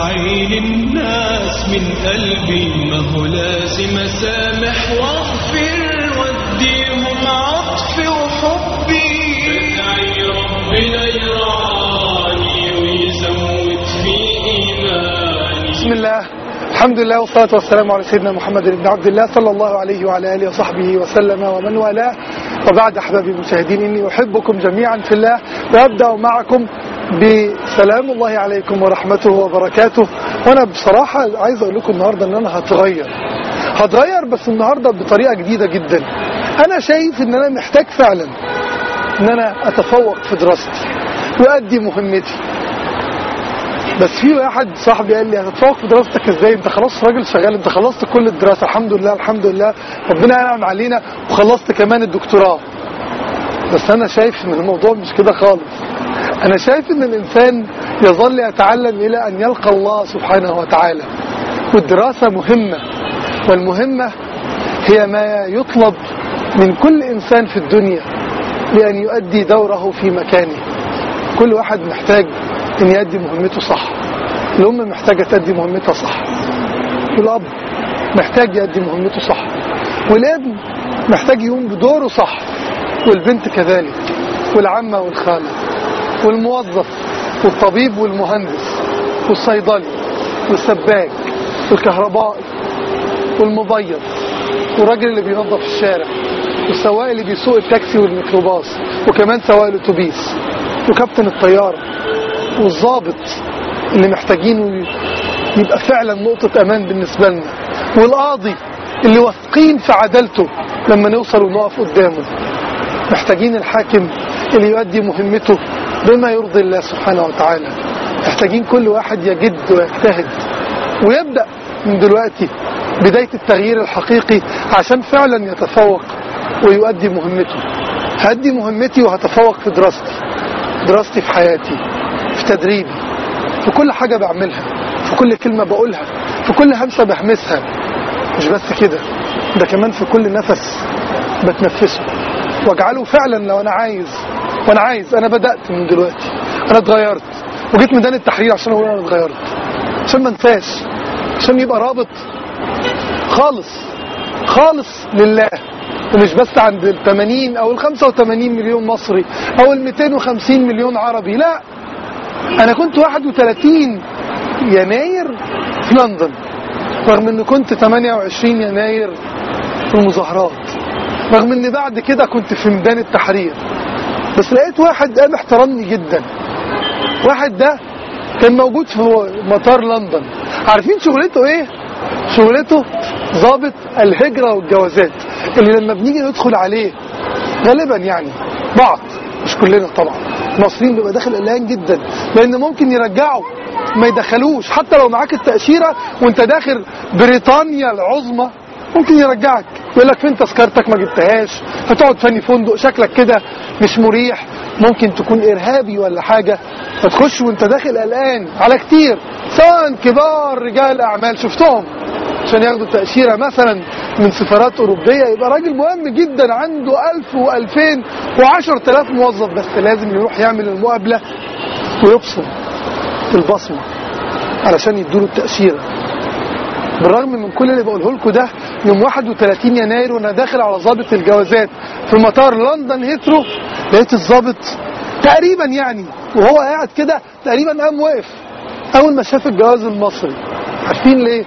أدعي للناس من قلبي ما هو لازم أسامح وأغفر وأديهم عطفي وحبي أدعي ربنا يرعاني ويزود في إيماني بسم الله الحمد لله والصلاة والسلام على سيدنا محمد بن عبد الله صلى الله عليه وعلى آله وصحبه وسلم ومن والاه وبعد أحبابي المشاهدين إني أحبكم جميعا في الله وأبدأ معكم بسلام الله عليكم ورحمته وبركاته وأنا بصراحة عايز أقول لكم النهاردة إن أنا هتغير هتغير بس النهاردة بطريقة جديدة جدا أنا شايف إن أنا محتاج فعلا إن أنا أتفوق في دراستي وأدي مهمتي بس في واحد صاحبي قال لي هتتفوق في دراستك ازاي انت خلاص راجل شغال انت خلصت كل الدراسه الحمد لله الحمد لله ربنا انعم علينا وخلصت كمان الدكتوراه بس انا شايف ان الموضوع مش كده خالص انا شايف ان الانسان يظل يتعلم الى ان يلقى الله سبحانه وتعالى والدراسه مهمه والمهمه هي ما يطلب من كل انسان في الدنيا لان يؤدي دوره في مكانه كل واحد محتاج ان يؤدي مهمته صح الام محتاجه تؤدي مهمتها صح والاب محتاج يؤدي مهمته صح والابن محتاج يقوم بدوره صح والبنت كذلك والعمه والخاله والموظف والطبيب والمهندس والصيدلي والسباك والكهربائي والمبيض والراجل اللي بينظف الشارع والسواق اللي بيسوق التاكسي والميكروباص وكمان سواق الاتوبيس وكابتن الطياره والظابط اللي محتاجينه يبقى فعلا نقطة أمان بالنسبة لنا والقاضي اللي واثقين في عدالته لما نوصل ونقف قدامه محتاجين الحاكم اللي يؤدي مهمته بما يرضي الله سبحانه وتعالى محتاجين كل واحد يجد ويجتهد ويبدأ من دلوقتي بداية التغيير الحقيقي عشان فعلا يتفوق ويؤدي مهمته هأدي مهمتي وهتفوق في دراستي دراستي في حياتي في تدريبي في كل حاجة بعملها في كل كلمة بقولها في كل همسة بهمسها مش بس كده ده كمان في كل نفس بتنفسه واجعله فعلا لو انا عايز وانا عايز انا بدأت من دلوقتي انا اتغيرت وجيت ميدان التحرير عشان اقول انا اتغيرت عشان ما انساش عشان يبقى رابط خالص خالص لله ومش بس عند ال 80 او ال 85 مليون مصري او ال 250 مليون عربي لا انا كنت 31 يناير في لندن رغم ان كنت 28 يناير في المظاهرات رغم ان بعد كده كنت في ميدان التحرير بس لقيت واحد قام احترمني جدا واحد ده كان موجود في مطار لندن عارفين شغلته ايه شغلته ضابط الهجرة والجوازات اللي لما بنيجي ندخل عليه غالبا يعني بعض مش كلنا طبعا المصريين بيبقى داخل قلقان جدا لان ممكن يرجعوا ما يدخلوش حتى لو معاك التأشيرة وانت داخل بريطانيا العظمى ممكن يرجعك يقول لك فين تذكرتك ما جبتهاش فتقعد فني فندق شكلك كده مش مريح ممكن تكون ارهابي ولا حاجة فتخش وانت داخل قلقان على كتير سواء كبار رجال اعمال شفتهم عشان ياخدوا تأشيرة مثلا من سفارات أوروبية يبقى راجل مهم جدا عنده ألف وألفين وعشر تلاف موظف بس لازم يروح يعمل المقابلة ويبصم البصمة علشان يدوله التأشيرة بالرغم من كل اللي بقوله لكم ده يوم 31 يناير وانا داخل على ضابط الجوازات في مطار لندن هيثرو لقيت الضابط تقريبا يعني وهو قاعد كده تقريبا قام وقف اول ما شاف الجواز المصري عارفين ليه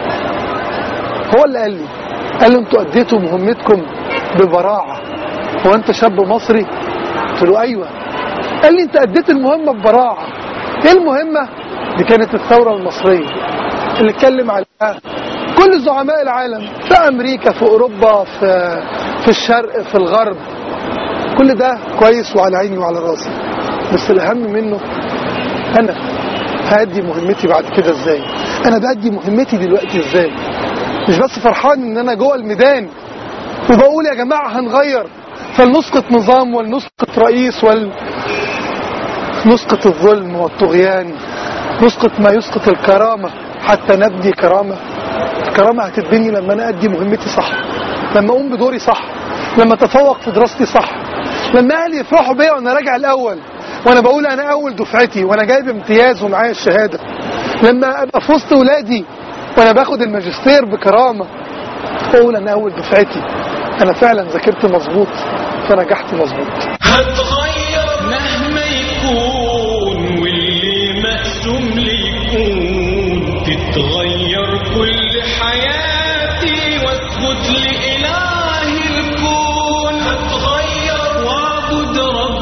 هو اللي قال لي قال لي انتوا اديتوا مهمتكم ببراعه هو انت شاب مصري قلت له ايوه قال لي انت اديت المهمه ببراعه ايه المهمه دي كانت الثوره المصريه اللي اتكلم عليها كل زعماء العالم في امريكا في اوروبا في في الشرق في الغرب كل ده كويس وعلى عيني وعلى راسي بس الاهم منه انا هادي مهمتي بعد كده ازاي انا بادي مهمتي دلوقتي ازاي مش بس فرحان ان انا جوه الميدان وبقول يا جماعه هنغير فلنسقط نظام ولنسقط رئيس ول نسقط الظلم والطغيان نسقط ما يسقط الكرامه حتى نبني كرامه الكرامه هتتبني لما انا ادي مهمتي صح لما اقوم بدوري صح لما اتفوق في دراستي صح لما اهلي يفرحوا بيا وانا راجع الاول وانا بقول انا اول دفعتي وانا جايب امتياز ومعايا الشهاده لما ابقى في وسط ولادي وانا باخد الماجستير بكرامه اقول انا اول دفعتي انا فعلا ذاكرت مظبوط فنجحت مظبوط هتغير مهما يكون واللي مقسوم لي يكون تتغير كل حياتي واسجد لإله الكون هتغير واعبد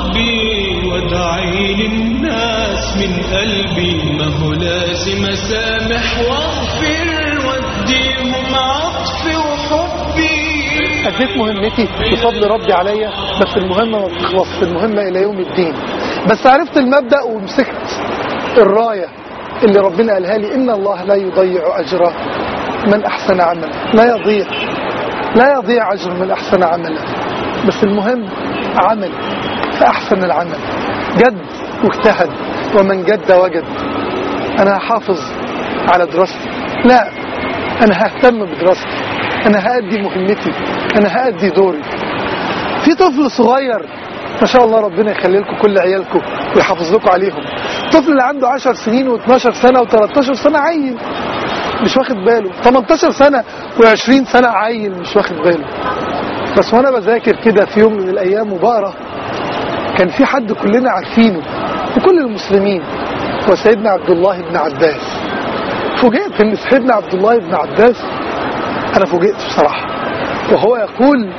ربي وادعي للناس من قلبي ما هو لازم اسامح واغفر واديهم عطفي وحبي أديت مهمتي بفضل ربي عليا بس المهمة ما بتخلصش المهمة إلى يوم الدين بس عرفت المبدأ ومسكت الراية اللي ربنا قالها لي إن الله لا يضيع أجر من أحسن عملا لا يضيع لا يضيع أجر من أحسن عملا بس المهم عمل فأحسن العمل جد واجتهد ومن جد وجد أنا هحافظ على دراستي لا أنا ههتم بدراستي أنا هأدي مهمتي أنا هأدي دوري في طفل صغير ما شاء الله ربنا يخلي لكم كل عيالكم ويحافظ لكم عليهم طفل اللي عنده 10 سنين و12 سنة و13 سنة عيل مش واخد باله 18 سنة و20 سنة عيل مش واخد باله بس وانا بذاكر كده في يوم من الايام وبقرا كان في حد كلنا عارفينه وكل المسلمين هو سيدنا عبد الله بن عباس فوجئت ان سيدنا عبد الله بن عباس انا فوجئت بصراحه وهو يقول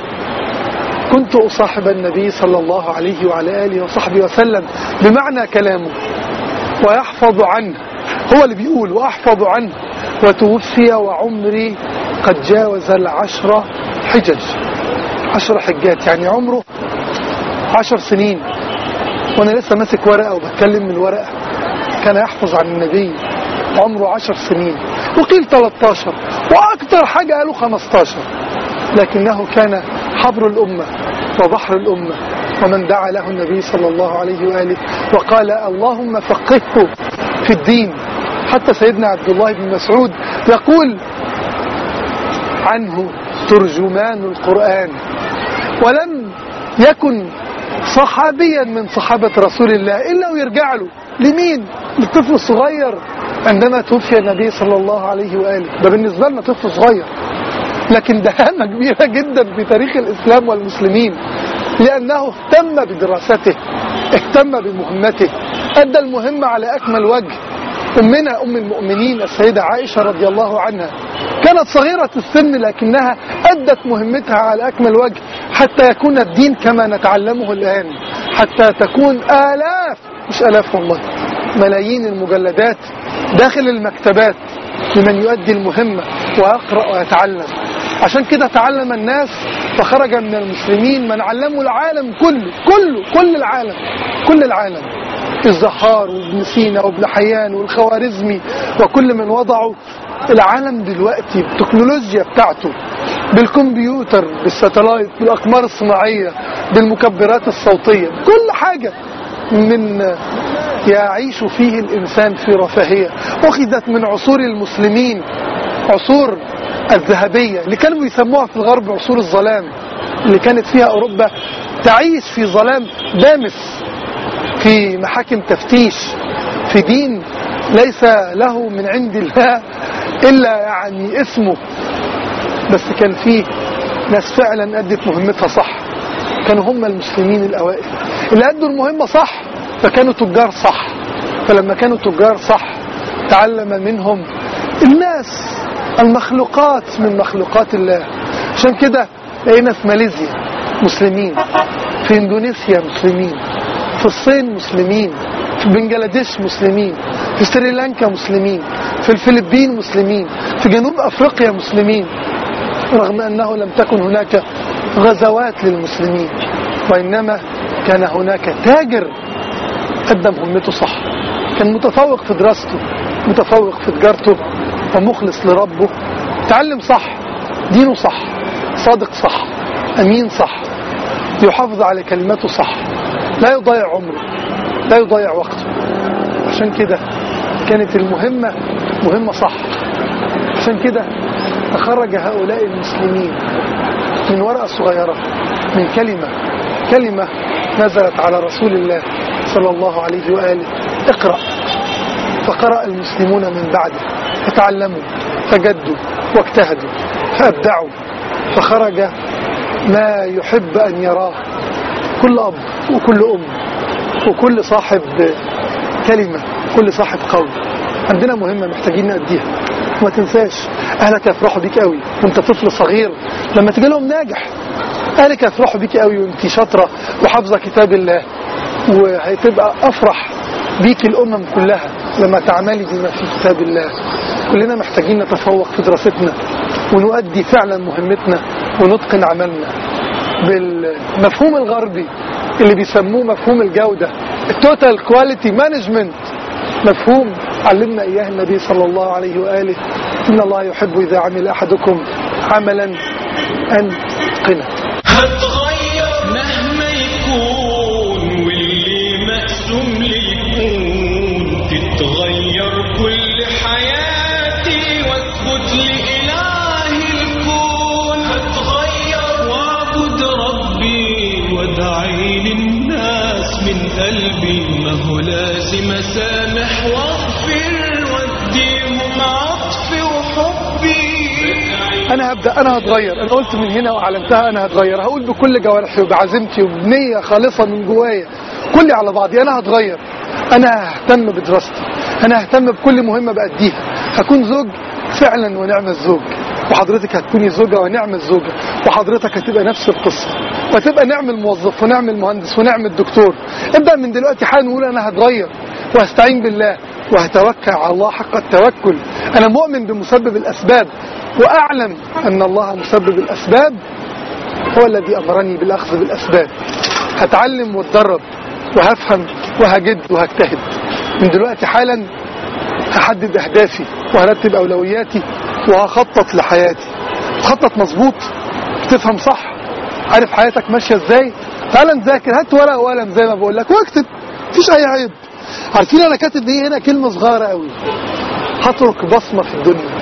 كنت اصاحب النبي صلى الله عليه وعلى اله وصحبه وسلم بمعنى كلامه ويحفظ عنه هو اللي بيقول واحفظ عنه وتوفي وعمري قد جاوز العشر حجج عشر حجات يعني عمره عشر سنين وانا لسه ماسك ورقه وبتكلم من الورقه كان يحفظ عن النبي عمره عشر سنين وقيل 13 واكثر حاجه قالوا 15 لكنه كان حبر الامه وبحر الامه ومن دعا له النبي صلى الله عليه واله وقال اللهم فقهه في الدين حتى سيدنا عبد الله بن مسعود يقول عنه ترجمان القرآن ولم يكن صحابيا من صحابة رسول الله إلا ويرجع له لمين؟ للطفل الصغير عندما توفي النبي صلى الله عليه وآله ده بالنسبة لنا طفل صغير لكن دهامة كبيرة جدا في تاريخ الإسلام والمسلمين لأنه اهتم بدراسته اهتم بمهمته أدى المهمة على أكمل وجه أمنا أم المؤمنين السيدة عائشة رضي الله عنها كانت صغيرة السن لكنها أدت مهمتها على أكمل وجه حتى يكون الدين كما نتعلمه الآن حتى تكون آلاف مش آلاف والله ملايين المجلدات داخل المكتبات لمن يؤدي المهمة ويقرأ ويتعلم عشان كده تعلم الناس فخرج من المسلمين من علموا العالم كله كله كل العالم كل العالم الزهار وابن سينا وابن حيان والخوارزمي وكل من وضعوا العالم دلوقتي بالتكنولوجيا بتاعته بالكمبيوتر بالستلايت بالاقمار الصناعيه بالمكبرات الصوتيه كل حاجه من يعيش فيه الانسان في رفاهيه اخذت من عصور المسلمين عصور الذهبيه اللي كانوا بيسموها في الغرب عصور الظلام اللي كانت فيها اوروبا تعيش في ظلام دامس في محاكم تفتيش في دين ليس له من عند الله إلا يعني اسمه بس كان فيه ناس فعلا أدت مهمتها صح كانوا هم المسلمين الأوائل اللي أدوا المهمة صح فكانوا تجار صح فلما كانوا تجار صح تعلم منهم الناس المخلوقات من مخلوقات الله عشان كده لقينا في ماليزيا مسلمين في اندونيسيا مسلمين في الصين مسلمين في بنجلاديش مسلمين في سريلانكا مسلمين في الفلبين مسلمين في جنوب افريقيا مسلمين رغم انه لم تكن هناك غزوات للمسلمين وانما كان هناك تاجر قدم مهمته صح كان متفوق في دراسته متفوق في تجارته ومخلص لربه تعلم صح دينه صح صادق صح امين صح يحافظ على كلماته صح لا يضيع عمره لا يضيع وقته عشان كده كانت المهمة مهمة صح عشان كده تخرج هؤلاء المسلمين من ورقة صغيرة من كلمة كلمة نزلت على رسول الله صلى الله عليه وآله اقرأ فقرأ المسلمون من بعده فتعلموا فجدوا واجتهدوا فأبدعوا فخرج ما يحب أن يراه كل أب وكل أم وكل صاحب كلمة كل صاحب قول عندنا مهمة محتاجين نأديها وما تنساش أهلك يفرحوا بيك قوي وانت طفل صغير لما تجي لهم ناجح أهلك يفرحوا بيك قوي وانت شاطرة وحافظة كتاب الله وهتبقى أفرح بيك الأمم كلها لما تعملي بما في كتاب الله كلنا محتاجين نتفوق في دراستنا ونؤدي فعلا مهمتنا ونتقن عملنا بالمفهوم الغربي اللي بيسموه مفهوم الجودة التوتال كواليتي مانجمنت مفهوم علمنا إياه النبي صلى الله عليه وآله إن الله يحب إذا عمل أحدكم عملا أن يتقنه هتغير مهما يكون واللي مقسوم لي يكون تتغير كل حياتي واثبت لإله الكون هتغير واعبد ربي وادعي للناس من قلبي ما هو لازم اسامح واغفر واديهم عطفي وحبي انا هبدا انا هتغير انا قلت من هنا واعلنتها انا هتغير هقول بكل جوارحي وبعزيمتي وبنيه خالصه من جوايا كلي على بعضي انا هتغير انا ههتم بدراستي انا ههتم بكل مهمه باديها هكون زوج فعلا ونعم الزوج وحضرتك هتكوني زوجة ونعم الزوجة وحضرتك هتبقى نفس القصة وهتبقى نعم الموظف ونعم المهندس ونعم الدكتور ابدأ من دلوقتي حالا نقول أنا هتغير وهستعين بالله وهتوكل على الله حق التوكل أنا مؤمن بمسبب الأسباب وأعلم أن الله مسبب الأسباب هو الذي أمرني بالأخذ بالأسباب هتعلم واتدرب وهفهم وهجد وهجتهد من دلوقتي حالا هحدد أهدافي وهرتب أولوياتي وهخطط لحياتي تخطط مظبوط بتفهم صح عارف حياتك ماشية ازاي تعال نذاكر هات ورقة وقلم زي ما بقول لك واكتب مفيش أي عيب عارفين أنا كاتب ايه هنا كلمة صغيرة قوي هترك بصمة في الدنيا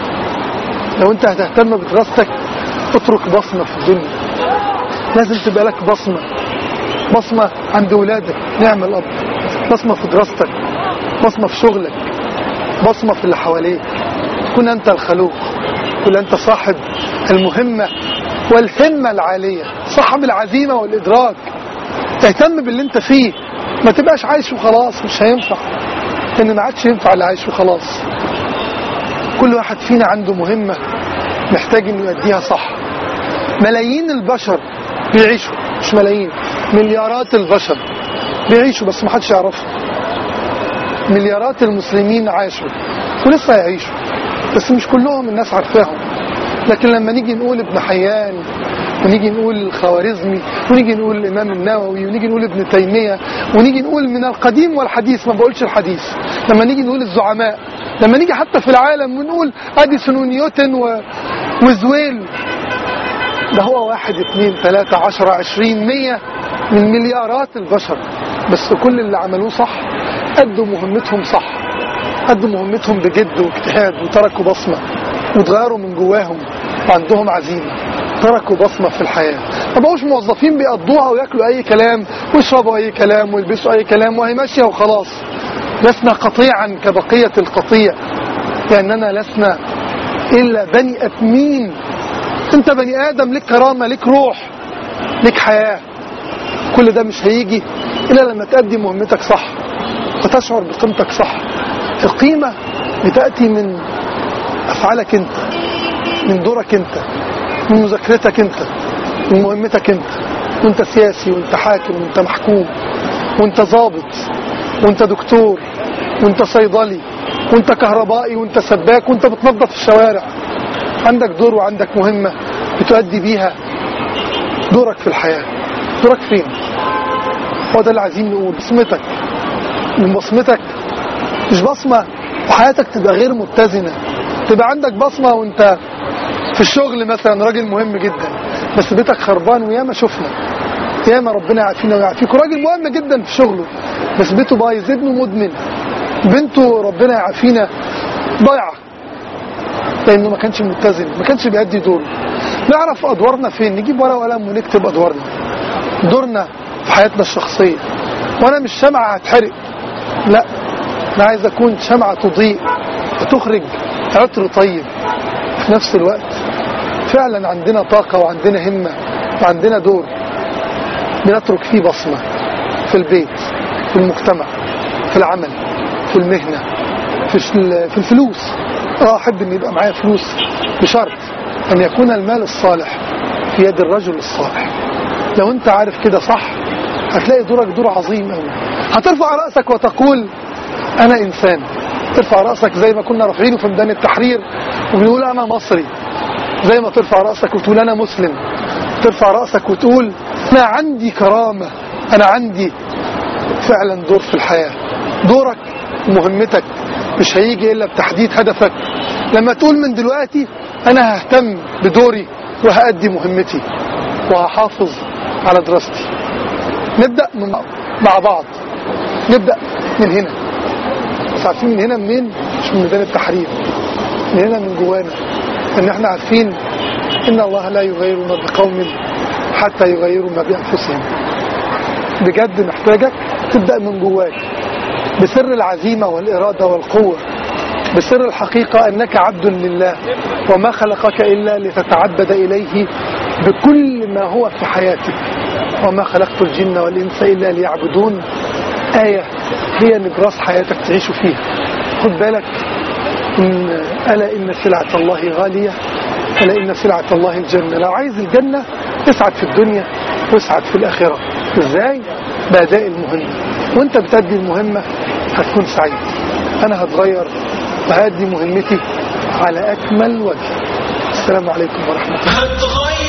لو انت هتهتم بدراستك اترك بصمة في الدنيا لازم تبقى لك بصمة بصمة عند ولادك نعم الأب بصمة في دراستك بصمة في شغلك بصمة في اللي حواليك تكون أنت الخلوق تكون أنت صاحب المهمة والهمة العالية صاحب العزيمة والإدراك تهتم باللي انت فيه ما تبقاش عايش وخلاص مش هينفع لأن ما عادش ينفع اللي عايش وخلاص كل واحد فينا عنده مهمة محتاج انه يؤديها صح ملايين البشر بيعيشوا مش ملايين مليارات البشر بيعيشوا بس ما حدش يعرفهم مليارات المسلمين عاشوا ولسه هيعيشوا بس مش كلهم الناس عارفاهم لكن لما نيجي نقول ابن حيان ونيجي نقول الخوارزمي ونيجي نقول الإمام النووي ونيجي نقول ابن تيمية ونيجي نقول من القديم والحديث ما بقولش الحديث لما نيجي نقول الزعماء لما نيجي حتى في العالم ونقول أديسون ونيوتن و... وزويل ده هو واحد اثنين ثلاثة عشرة عشرين مية من مليارات البشر بس كل اللي عملوه صح أدوا مهمتهم صح أدوا مهمتهم بجد واجتهاد وتركوا بصمة وتغيروا من جواهم وعندهم عزيمة تركوا بصمة في الحياة ما بقوش موظفين بيقضوها وياكلوا أي كلام ويشربوا أي كلام ويلبسوا أي كلام وهي ماشية وخلاص لسنا قطيعا كبقية القطيع لأننا لسنا إلا بني أدمين أنت بني آدم لك كرامة لك روح لك حياة كل ده مش هيجي إلا لما تأدي مهمتك صح وتشعر بقيمتك صح القيمة بتأتي من أفعالك أنت من دورك أنت من مذاكرتك أنت من مهمتك أنت وأنت سياسي وأنت حاكم وأنت محكوم وأنت ضابط وأنت دكتور وأنت صيدلي وأنت كهربائي وأنت سباك وأنت بتنظف الشوارع عندك دور وعندك مهمة بتؤدي بيها دورك في الحياة دورك فين هو ده اللي عايزين نقول بصمتك من بصمتك مش بصمة وحياتك تبقى غير متزنة تبقى عندك بصمة وانت في الشغل مثلا راجل مهم جدا بس بيتك خربان وياما شفنا ياما ربنا يعافينا ويعافيك راجل مهم جدا في شغله بس بيته بايظ ابنه مدمن بنته ربنا يعافينا ضايعه لانه ما كانش متزن ما كانش بيأدي دوره نعرف ادوارنا فين نجيب ورقه وقلم ونكتب ادوارنا دورنا في حياتنا الشخصيه وانا مش شمعة هتحرق لا أنا عايز أكون شمعة تضيء وتخرج عطر طيب في نفس الوقت فعلا عندنا طاقة وعندنا همة وعندنا دور بنترك فيه بصمة في البيت في المجتمع في العمل في المهنة في في الفلوس اه احب ان يبقى معايا فلوس بشرط ان يكون المال الصالح في يد الرجل الصالح لو انت عارف كده صح هتلاقي دورك دور عظيم قوي هترفع رأسك وتقول انا انسان ترفع رأسك زي ما كنا رافعينه في ميدان التحرير وبنقول انا مصري زي ما ترفع رأسك وتقول انا مسلم ترفع رأسك وتقول انا عندي كرامة انا عندي فعلا دور في الحياة دورك ومهمتك مش هيجي إلا بتحديد هدفك لما تقول من دلوقتي أنا ههتم بدوري وهأدي مهمتي وهحافظ على دراستي نبدأ من مع بعض نبدأ من هنا بس عارفين من هنا منين مش من ميدان التحرير من هنا من جوانا ان احنا عارفين ان الله لا يغير ما بقوم حتى يغيروا ما بأنفسهم بجد محتاجك تبدأ من جواك بسر العزيمة والإرادة والقوة بسر الحقيقة أنك عبد لله وما خلقك إلا لتتعبد إليه بكل ما هو في حياتك وما خلقت الجن والإنس إلا ليعبدون آية هي نجراس حياتك تعيش فيها خد بالك إن ألا إن سلعة الله غالية ألا إن سلعة الله الجنة لو عايز الجنة اسعد في الدنيا واسعد في الآخرة ازاي بأداء المهمة وانت بتأدي المهمة هتكون سعيد انا هتغير وهأدي مهمتي على اكمل وجه السلام عليكم ورحمة الله هتغير